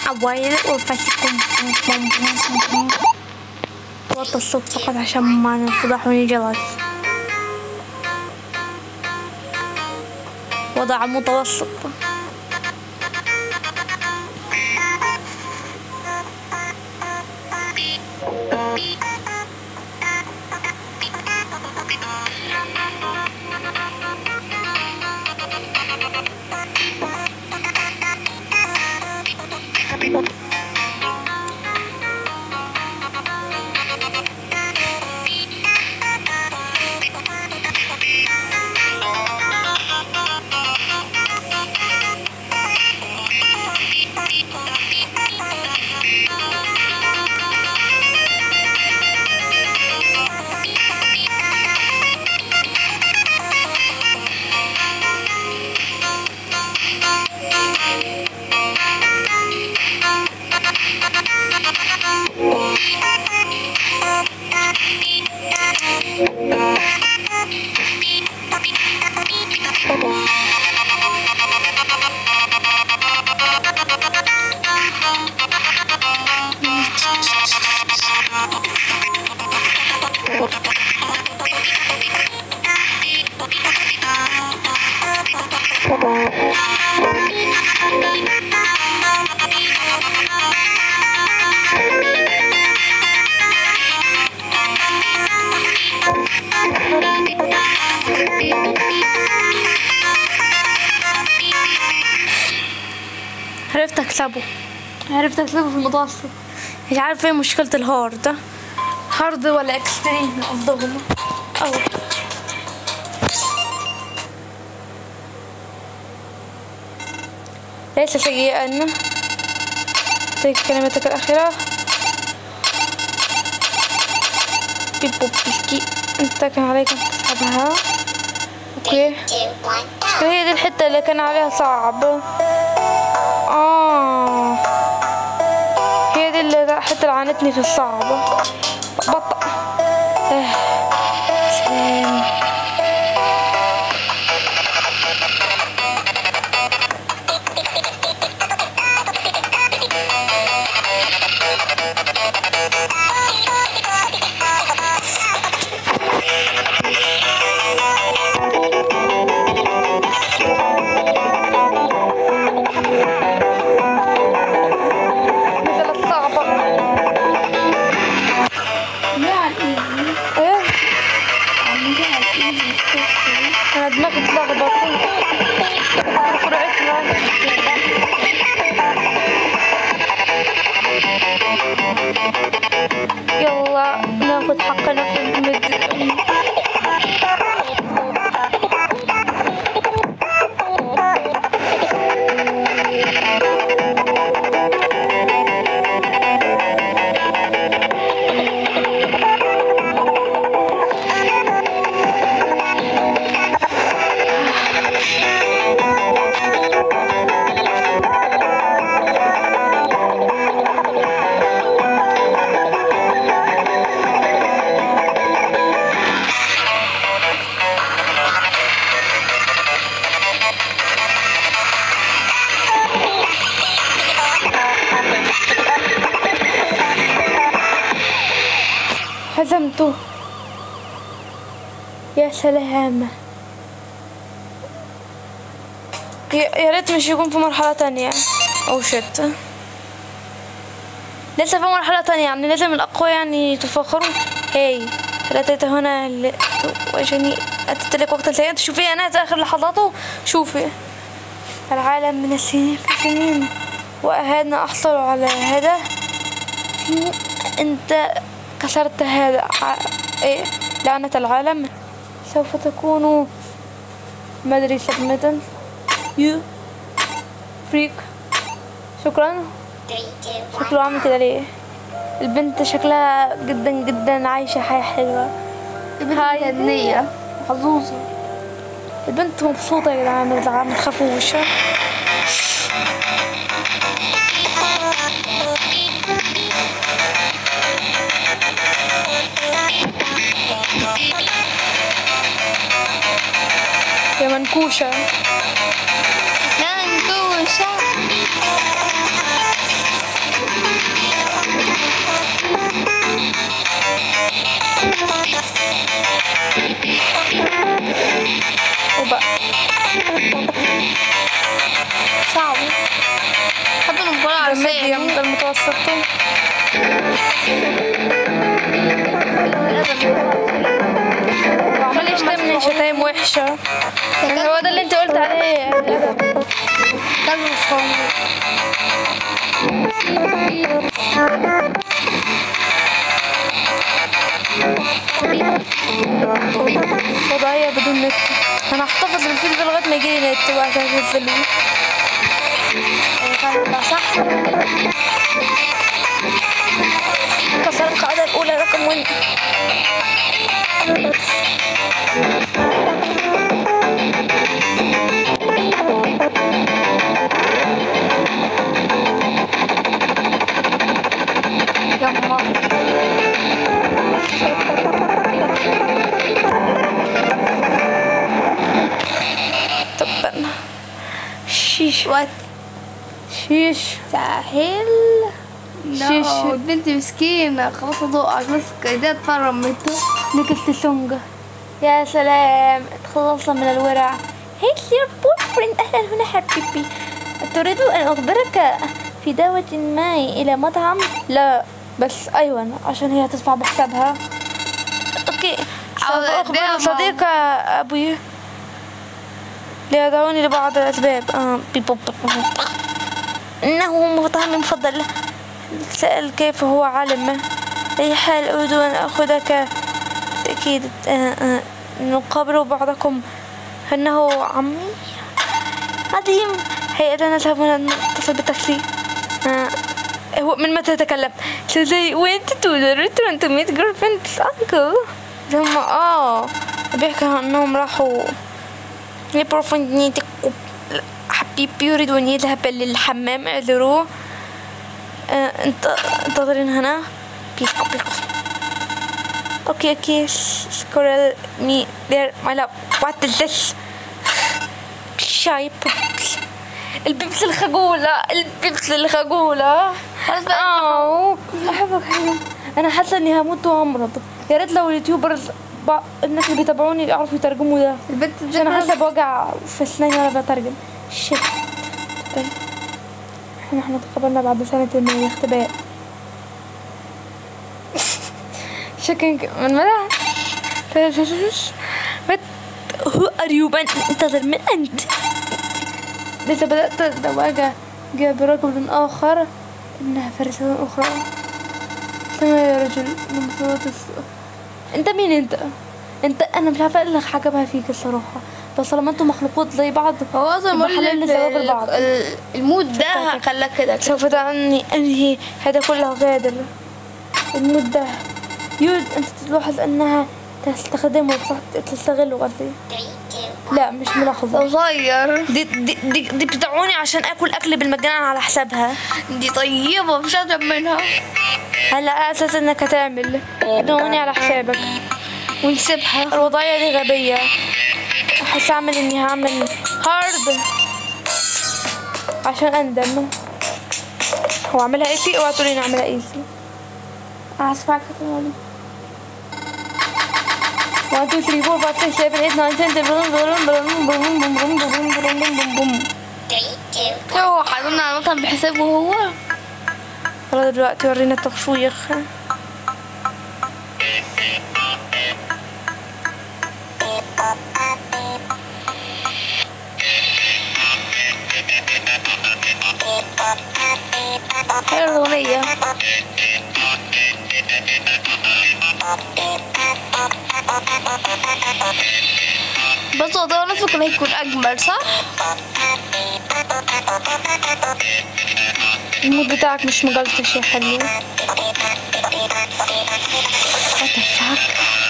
أوائل وفاسكم وطى الصوت فقط عشان ما نفضحوني جلس وضع متوسط عرفت اكسبه عرفت اكسبه في المتوسط مش عارف ايه مشكلة الهارد هارد ولا اكستريم قصدهم أو ليس سيئا تلك كلمتك الأخيرة بيبو بيسكي انت كان عليك أن تسحبها اوكي two, one, go. هي دي الحتة اللي كان عليها صعب اه هي دي اللي الحتة اللي عانتني في الصعب بطأ آه. سلام مثل الصعبة ايه انا دماغي اتلخبط فرعتها يلا ناخد حقنا في المد هزمته يا سلام يا يا ريت مش يكون في مرحلة تانية او شت لسه في مرحلة تانية يعني لازم الأقوياء يعني يتفاخروا هاي ثلاثة هنا ل- عشان أتتلك وقت السيئة شوفي أنا آخر لحظاته شوفي العالم من السنين في سنين وأهلنا أحصلوا على هذا أنت كسرت هذا ع- إيه لعنة العالم سوف تكون ما أدري صدمة يو فريك شكرا Three, two, one. شكله عامل كده ليه البنت شكلها جدا جدا عايشة حياة حلوة هاي هنية حظوظة البنت مبسوطة يا جدعان ما تزعل- ما تخافوش يا منكوشة منكوشة الميديم ده المتوسط وعمال يشتمني شتايم وحشة يعني هو ده اللي انت قلت عليه الأدب كلب مفهوم وضعية بدون نت انا هحتفظ بالفيديو لغاية ما يجيلي نت وعشان الفيديو كلب صح كسر القاعدة الأولى رقم وين يما طب شيش وات شيش ساحل شيش. نو البنت مسكينة خلاص هتقع ماسكة ايديها تفرم من نكست سونجا يا سلام تخلصنا من الورع هيت يور بوي فريند اهلا هنا حبيبي تريد ان اخبرك في دعوة ما الى مطعم لا بس ايوه عشان هي تدفع بحسابها اوكي سوف أو اخبر دعوة. صديق ابوي ليدعوني لبعض الاسباب آه، بيبوب انه مطعمي المفضل سأل كيف هو عالم أي حال أريد أن أخذك بالتأكيد آه، آه، نقابل بعضكم أنه عمي عظيم هيا نذهب ونتصل بالتاكسي آه، هو من متى تتكلم سوزي وانت تودر تو ميت جيرل فريند انكل ثم اه بيحكي انهم راحوا لبروفوند حبيبي يريد أن يذهب للحمام اعذروه آه، انت انتظرين هنا بيكو بيكو اوكي اوكي سكرل مي there my love what is this شاي بوبس البيبس الخجولة البيبس الخجولة خلاص بقى أوه أحبك حلو أنا حاسة إني هموت وأمرض يا ريت لو اليوتيوبرز بع- الناس اللي بيتابعوني يعرفوا يترجموا ده البنت عشان أنا حاسة بوجع في أسناني وأنا بترجم شيت طيب احنا احنا تقابلنا بعد سنة من الاختباء شكرا من ماذا؟ بت هو ار يو من انتظر من انت؟ لسه بدأت الزواج جاء برجل آخر إنها فرسة أخرى ثم يا رجل المفروض الس- انت مين انت؟ انت انا مش عارفه ايه اللي عجبها فيك الصراحه بس طالما انتوا مخلوقات زي بعض هو اصلا يبقى بقول حلال لك لزواج البعض. ال- المود ده خلاك كده سوف دعني انهي هذا كله غادر المود ده يود انت تلاحظ انها تستخدمه تستغله قصدي Three, two, لا مش ملاحظة صغير دي دي دي, دي بتدعوني عشان اكل اكل بالمجان على حسابها دي طيبة مش أجمل منها هلا على اساس انك هتعمل بتدعوني على حسابك ونسيبها الوضعية دي غبية احس اعمل اني هعمل هارد عشان اندم هو اعملها ايسي اوعى تقولي اني اعملها ايسي هسمعك تقولي 1 2 3 4 5 6 7 8 9 10 بروم بروم بروم بروم بروم بروم بروم بروم بروم بروم three, two, هو حضرنا على المطعم بحسابه هو يلا دلوقتي ورينا التشويق حلوة الأغنية بس هو ده نفسه كان هيكون أجمل صح؟ المود بتاعك مش مجلطش يا حلو What the fuck؟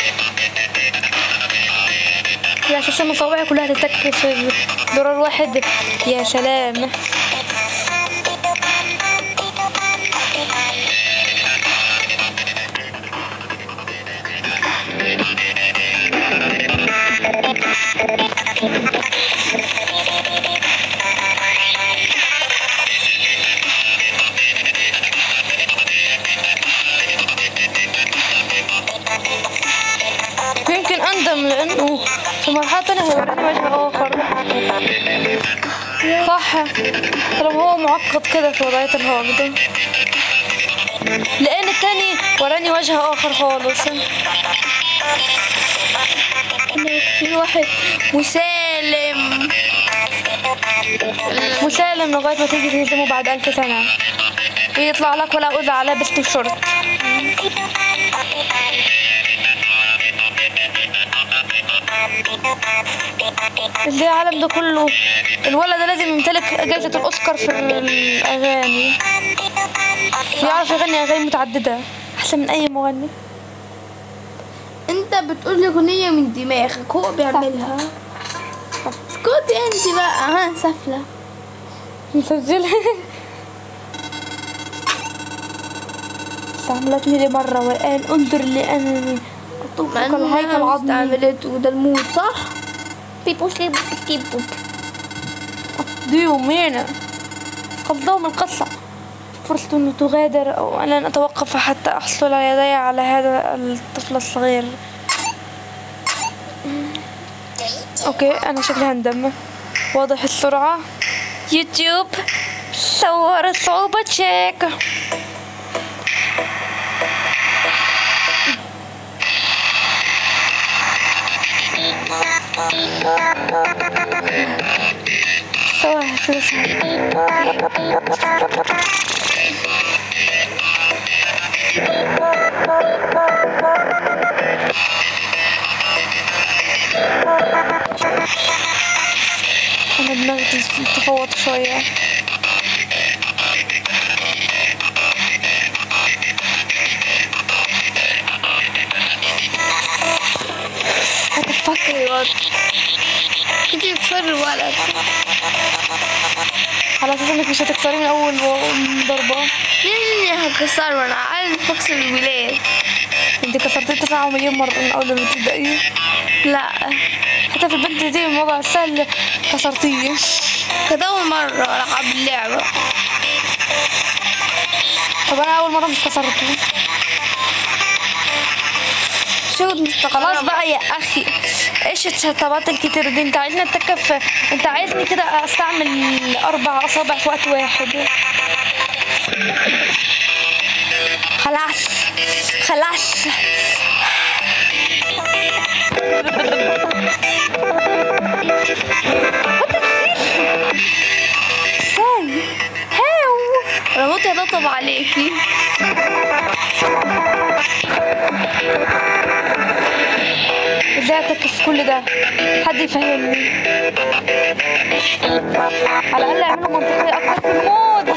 على اساس ان صوابعي كلها تتك في زرار واحد يا سلام يمكن اندم لانه في مرحله تانية هيوريني وجه اخر صح طالما هو معقد كده في وضعية الهاجد لان التاني وراني وجه اخر خالص في واحد مسالم مسالم لغاية ما تيجي تهزمه بعد ألف سنة ويطلع لك ولا أذى على لبست الشرط اللي العالم ده كله الولد ده لازم يمتلك جائزة الأوسكار في الأغاني يعرف يغني أغاني متعددة أحسن من أي مغني انت بتقول لي اغنيه من دماغك هو بيعملها اسكتي انت بقى ها سفله مسجلة استعملتني لي مرة والآن انظر لأنني أطوفك الهيكل عظمي عملت وده الموت صح بيبو سليب بيبو دي يومين قضوا من القصة فرصة أن تغادر أو أن لا أتوقف حتى أحصل يدي على هذا الطفل الصغير أوكي أنا شكلي هندم واضح السرعة يوتيوب صور صعوبة تشيك صور أنا دماغي تفوت شوية هتفكري وقت انت بتصر الولد على أساس إنك مش هتكسري من أول ضربة مين اللي هكسره انا عارف بكسر الولاد انت كسرتيه تسعة مليون مرة من أول ما تبدأي لا حتى في البنت دي الوضع السهل كسرتيه كانت اول مره العب اللعبه طب أنا أول مرة مش كسرته شو انت خلاص بقى يا اخي ايش الشطبات الكتير دي انت عايزني اتكف انت عايزني كده استعمل اربع اصابع في وقت واحد خلاص خلاص ازاي هاو انا موت هطبطب عليكي ازاي اتكف كل ده حد يفهمني على الاقل اعملوا منطقيه اكتر في المود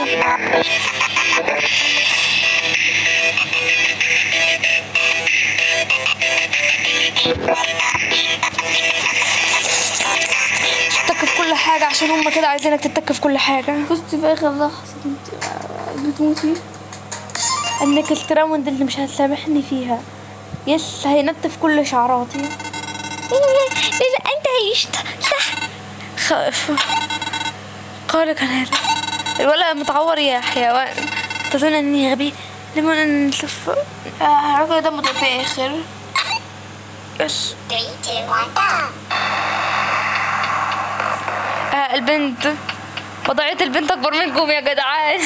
تتكف كل حاجه عشان هما كده عايزينك تتكف كل حاجه فزتي في اخر لحظه انت بتموتي انك التراوند اللي مش هتسامحني فيها يس هينتف كل شعراتي انت عيشت صح خاف قولك عن هذا الولد متعور يا حيوان تظن اني غبي لما نشوف آه الراجل ده متفاخر يس Three, two, one, go. آه البنت وضعية البنت اكبر منكم يا جدعان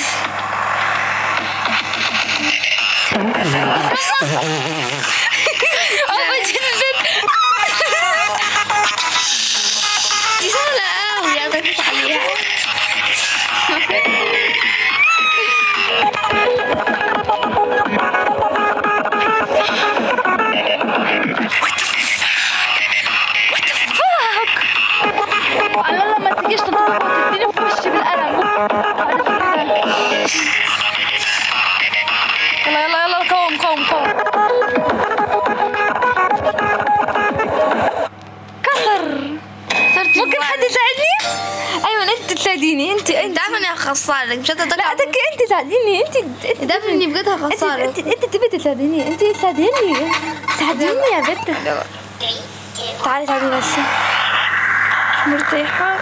أول شيء البنت دي سهله قوي يا ضغط عليها فاك انا لما تجيش تضرب وتديني في وشي بالقلم عارف كده يلا يلا يلا قوم قوم قوم كسر صرت ممكن حد يساعدني ايوه انت تساعديني انت انت انت عارفه اني هخسرك مش هتتكلم لا تك انت تساعديني انت انت انت عارفه اني بجد انت هخسرك انت, انت تبي تساعديني انت تساعديني ساعديني يا بنت Three, two, تعالي تعالي بس مرتاحه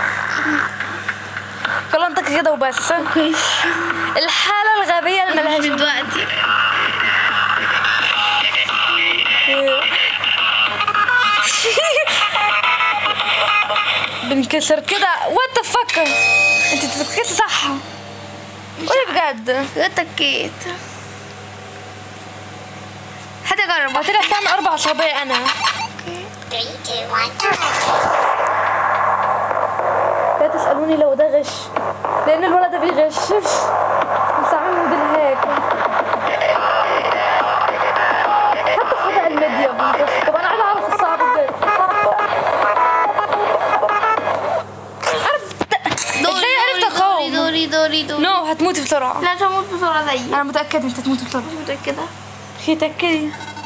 كلامتك كده وبس اوكي الحالة الغبية اللي ملهاش دلوقتي بنكسر كده وات فك انت تتكيت صح قولي بجد اتكيت حد يجرب طلع تعمل اربع اصابع انا Three, two, one, go. لا تسالوني لو ده غش لان الولد ده بيغش مستعمل بالهاك حتى في وضع الميديا بيغش طب انا عايزه اعرف الصعب ازاي عرفت ازاي عرفت دوري اقاوم دوري دوري دوري نو هتموتي بسرعه لا مش هموت بسرعة زيي انا متاكده انت هتموتي بسرعه مش متأكدة هي تاكدي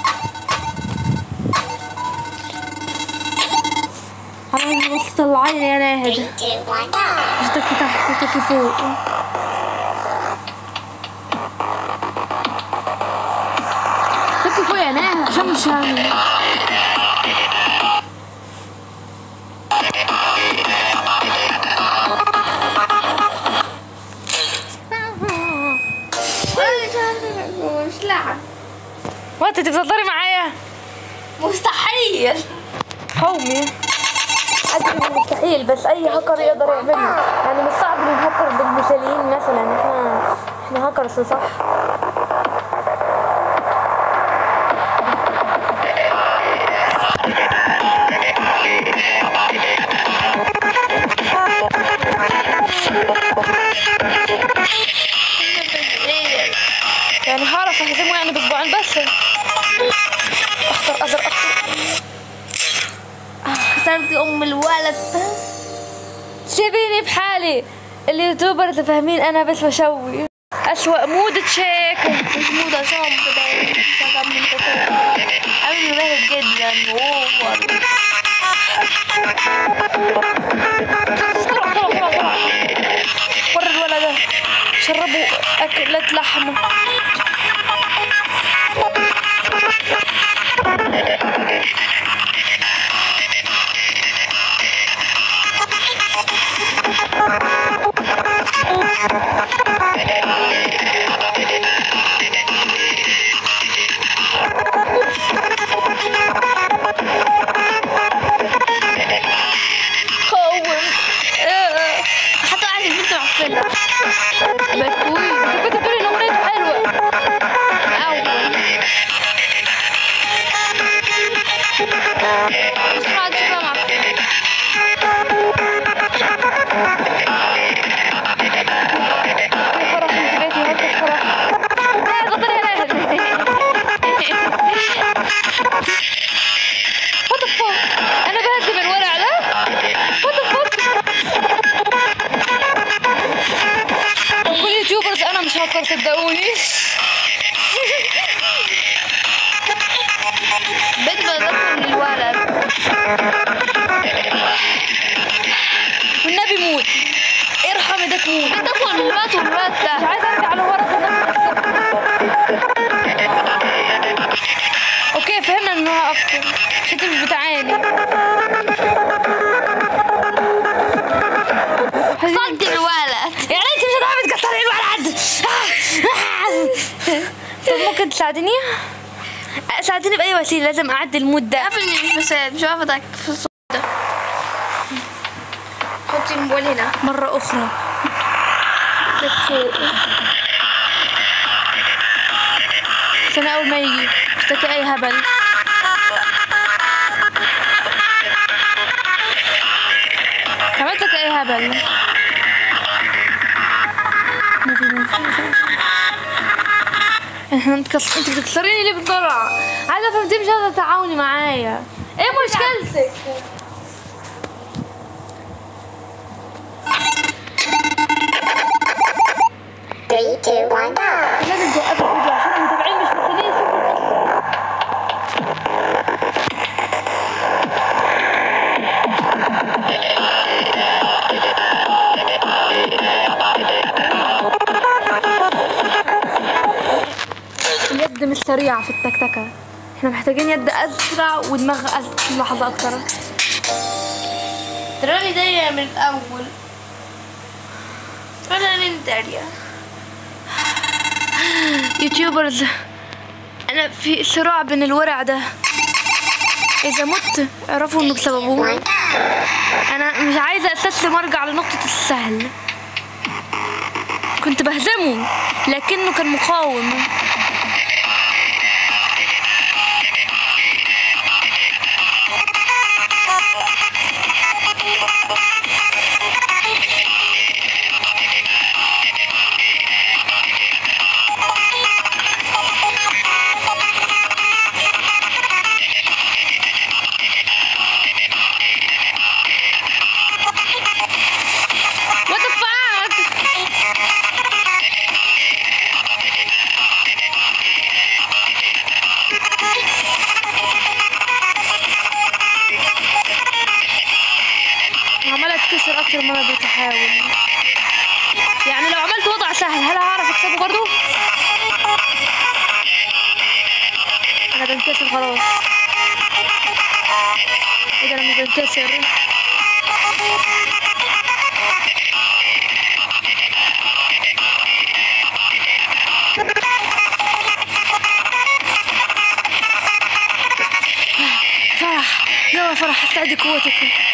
انا بس طلعيني يا ناهد Three, two, one, go. مش تكي تحت تكي فوق تكي فوق يا ناهد عشان مش هعمل مش لعب وانت تفضلي معايا مستحيل قومي ادري انه مستحيل بس اي هاكر يقدر يعمله يعني مش صعب نهكر بالمثاليين مثلا احنا احنا هاكرز صح يعني هعرف اهزمه يعني باسبوعين بس اختار ازرق اختار خسرت ام الولد سيبيني بحالي اليوتيوبر اللي فاهمين انا بس بشوي اسوأ مود تشيك مش موضة شام كده شغال من كده عامل مبالغ جدا اوفر ورا الولد ده شربوا أكلة لحمة قوم آه. حتى واحد البنت معفنة بتقول كنت بتقولي ان اغنيته حلوه اول مش حد شبه معفنة فرح انت بيتي هيك فرح لا غدر يا ناهد وات ذا فوك انا بهزم الورع ده وات ذا فوك كل يوتيوبرز انا مش هاكر صدقوني بنت بدخل الولد والنبي موت ارحم ايدك موت بدخل الولد والولد مش ده عايزه ارجع لورا كده اوكي فهمنا انها اكتر مش انت مش بتعاني صد الولد يعني انت مش هتعرفي تكسري الولد طب ممكن تساعدني ساعديني باي وسيله لازم اعدي المود ده عارف اني مش مساعد مش عارفة اتك في الصوت ده حطي الموبايل هنا مره اخرى ده فوق استنى اول ما يجي اشتكي اي هبل عملتك اي هبل ما في ما في. انت كس- انت بتكسريني ليه بسرعه عايزه افهم انت مش قادره تتعاوني معايا ايه مشكلتك Three, two, one, go. لازم توقفي الفيديو عشان المتابعين مش مستنيين يشوفوا اليد مش سريعة في التكتكة احنا محتاجين يد أسرع ودماغ أس- لحظة أكتر تراني داريا من الأول تراني داريا يوتيوبرز أنا في صراع بين الورع ده إذا مت اعرفوا إنه بسببه One, go. انا مش عايزه استسلم ارجع لنقطه السهل كنت بهزمه لكنه كان مقاوم What the fuck? عمالة اتكسر أكتر ما أنا بتحاول يعني لو عملت وضع سهل هل هعرف أكسبه برضو؟ أنا بنكسر خلاص إيه ده أنا مش بنكسر فرح يلا فرح استعدي قوتك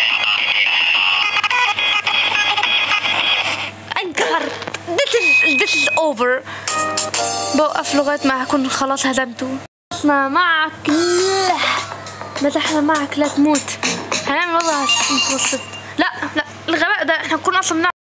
انقهرت this is this is over بوقف لغاية ما أكون خلاص هزمته خلصنا معك لا مسحنا معك لا تموت هنعمل وضع متوسط لا لا الغباء ده احنا كنا اصلا بنعرف